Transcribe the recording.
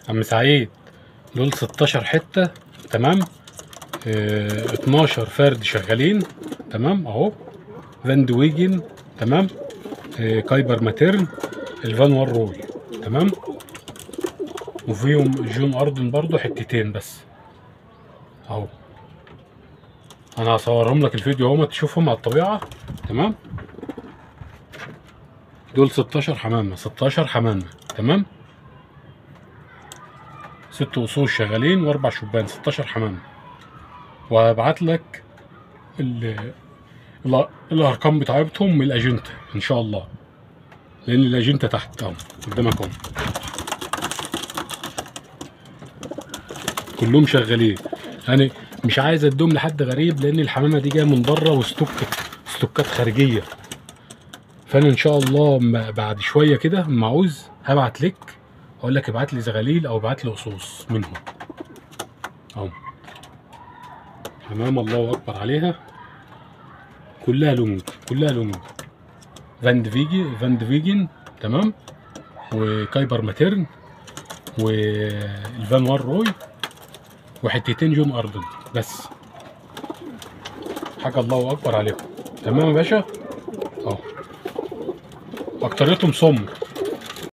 عم سعيد دول 16 حته تمام اه 12 فرد شغالين تمام اهو فان دويجن تمام اه كايبر ماتيرن الفان وار روي تمام وفيهم جون اردن برضو حتتين بس اهو انا هصورهم لك الفيديو اهو ما تشوفهم على الطبيعه تمام دول 16 حمامه 16 حمامه تمام ست اصول شغالين واربع شبان 16 حمامه وهبعت لك ال- ال- الارقام بتاعتهم من الاجنته ان شاء الله لان الاجنته تحت اهو قدامك اهو كلهم شغالين يعني مش عايز ادوم لحد غريب لان الحمامه دي جايه من بره وستوك ستوكات خارجيه فانا ان شاء الله م- بعد شويه كده اما عاوز هبعت لك اقول لك ابعت لي زغاليل او ابعت لي قصوص منهم اهو حمام الله اكبر عليها كلها لونج كلها لونج فاند فيجي فاند فيجن تمام وكايبر ماتيرن والفان وار روي وحتتين جون اردن بس حاجه الله اكبر عليهم تمام يا باشا اهو اكتريتهم سمر